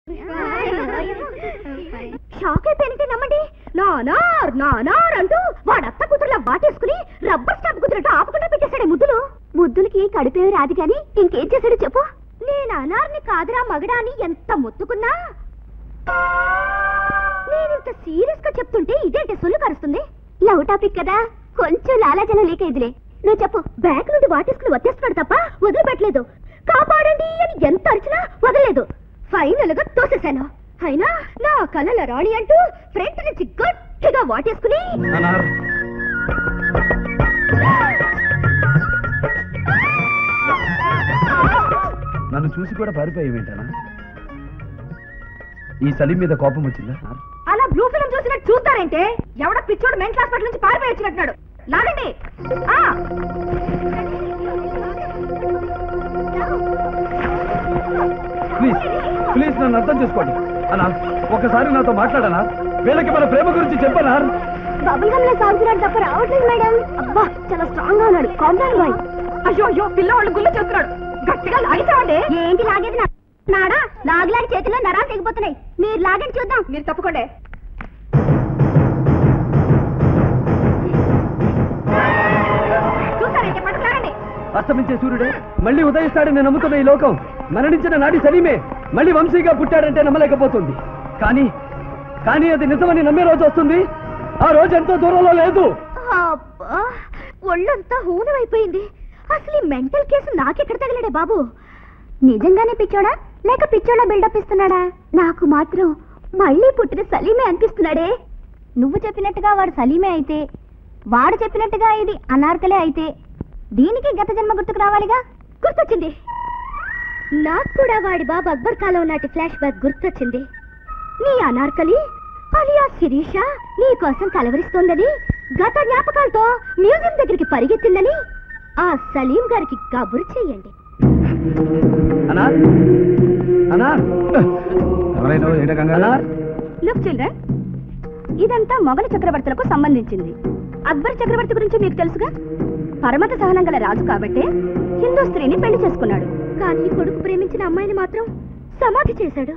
Shock అయిపోయినట్టే నమ్మండి నానార్ నానార్ అంటూ వాడత్త కూతురులా వాటేసుకుని రబ్బర్ స్టాంప్ కుదిరినట్టు ఆపకుండా పెట్టేశాడే ముద్దులు ముద్దులకి కడిపేవి రాదు కానీ ఇంకేం చేశాడు చెప్పు నేను అనార్ని కాదురా మగడా అని ఎంత మొత్తుకున్నా నేను ఇంత సీరియస్ గా చెప్తుంటే ఇదేంటి సొల్లు కరుస్తుంది లవ్ టాపిక్ కదా కొంచెం లాలాజన లీక్ అయిందిలే నువ్వు చెప్పు బ్యాగ్ నుండి వాటేసుకుని వచ్చేస్తున్నాడు తప్ప వదిలిపెట్టలేదు కాపాడండి అని ఎంత అరిచినా వదలలేదు ఫైనల్ గా తోసేశాను అయినా నా కలల రాణి అంటూ ఫ్రంట్ నుంచి గట్టిగా వాటేసుకుని అనార్ నన్ను చూసి కూడా పారిపోయేవేంటనా ఈ సలీం మీద కోపం వచ్చిందా అలా బ్లూ ఫిల్మ్ చూసినట్టు చూస్తారంటే ఎవడ పిచ్చోడు మెంటల్ హాస్పిటల్ నుంచి పారిపోయి వచ్చినట్టున్నాడు లాగండి ఆ! ప్లీజ్ ప్లీజ్ నన్ను అర్థం చేసుకోండి అనా ఒకసారి నాతో మాట్లాడనా వీళ్ళకి మన ప్రేమ గురించి చెప్పనా బబుల్ గమ్ లో సాగుతున్నాడు తప్ప రావట్లేదు మేడం అబ్బా చాలా స్ట్రాంగ్ గా ఉన్నాడు కాంటాక్ట్ బాయ్ అయ్యో అయ్యో పిల్లవాళ్ళు గుళ్ళు చూస్తున్నాడు గట్టిగా లాగిస్తామండి ఏంటి లాగేది నా- నాడా లాగిలాగి చేతిలో నరాలు తెగిపోతున్నాయి మీరు లాగండి చూద్దాం మీరు తప్పకుండా చూస్తారంటే పట్టుకు లాగండి అస్తమించే సూర్యుడే మళ్ళీ ఉదయిస్తాడని నమ్ముతున్న ఈ లోకం మరణించిన నాటి సలీమే మళ్ళీ వంశీగా పుట్టాడంటే నమ్మలేకపోతుంది కానీ కానీ అది నిజమని నమ్మే రోజు వస్తుంది ఆ రోజు ఎంతో దూరంలో లేదు అబ్బా ఒళ్ళంతా హూనమైపోయింది అసలు ఈ మెంటల్ కేసు నాకెక్కడ తగిలాడే బాబు నిజంగానే పిచ్చోడా లేక పిచ్చోడా బిల్డప్ ఇస్తున్నాడా నాకు మాత్రం మళ్ళీ పుట్టిన సలీమే అనిపిస్తున్నాడే నువ్వు చెప్పినట్టుగా వాడు సలీమే అయితే వాడు చెప్పినట్టుగా ఇది అనార్కలే అయితే దీనికి గత జన్మ గుర్తుకు రావాలిగా గుర్తొచ్చింది నాకు కూడా వాడి బాబు అక్బర్ కాలం నాటి ఫ్లాష్ బ్యాక్ గుర్తొచ్చింది నీ అనార్కలి అలియా శిరీష నీ కోసం కలవరిస్తోందని గత జ్ఞాపకాలతో మ్యూజియం దగ్గరికి పరిగెత్తిందని ఆ సలీం గారికి కబురు చెయ్యండి అనా అనా ఎవరైనా ఏట కంగారా లుక్ చిల్డ్రన్ ఇదంతా మొఘల చక్రవర్తులకు సంబంధించింది అక్బర్ చక్రవర్తి గురించి మీకు తెలుసుగా పరమత సహనం గల రాజు కాబట్టే హిందూ స్త్రీని పెళ్లి చేసుకున్నాడు కానీ కొడుకు ప్రేమించిన అమ్మాయిని మాత్రం సమాధి చేశాడు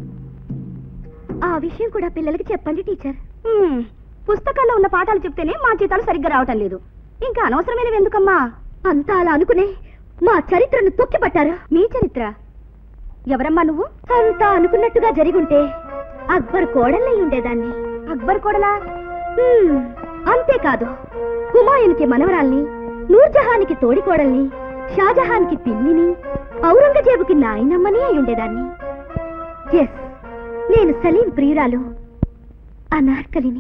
ఆ విషయం కూడా పిల్లలకి చెప్పండి టీచర్ పుస్తకాల్లో ఉన్న పాఠాలు చెప్తేనే మా జీతాలు సరిగ్గా రావటం లేదు ఇంకా అనవసరమైనవి ఎందుకమ్మా అంతా అలా అనుకునే మా చరిత్రను తొక్కిపట్టారు మీ చరిత్ర ఎవరమ్మా నువ్వు అంతా అనుకున్నట్టుగా జరిగుంటే అక్బర్ కోడల్లై ఉండేదాన్ని అక్బర్ కోడలా హ్మ్, అంతేకాదు హుమాయూన్కి మనవరాల్ని నూర్జహాన్కి తోడికోడల్ని షాజహాన్కి పిన్నిని ఔరంగజేబుకి నాయనమ్మని అయి ఉండేదాన్ని ఎస్ నేను సలీం ప్రియురాలు అనార్కలిని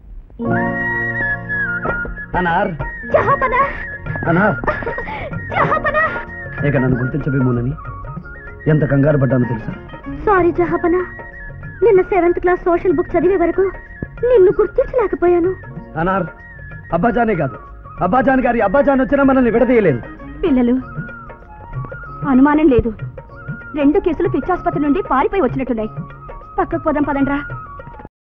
అనార్ జహాపనా అనార్ జహాపనా ఇక నన్ను గుర్తించబేమోనని ఎంత కంగారు పడ్డానో తెలుసా సారీ జహాపనా నిన్న సెవెంత్ క్లాస్ సోషల్ బుక్ చదివే వరకు నిన్ను గుర్తించలేకపోయాను అనార్ అబ్బాజానే కాదు అబ్బాజాన్ గారి అబ్బాజాన్ వచ్చినా మనల్ని విడదీయలేదు పిల్లలు అనుమానం లేదు రెండు కేసులు పిచ్చాసుపత్రి నుండి పారిపోయి వచ్చినట్టున్నాయి పక్కకు పోదాం పదండ్రా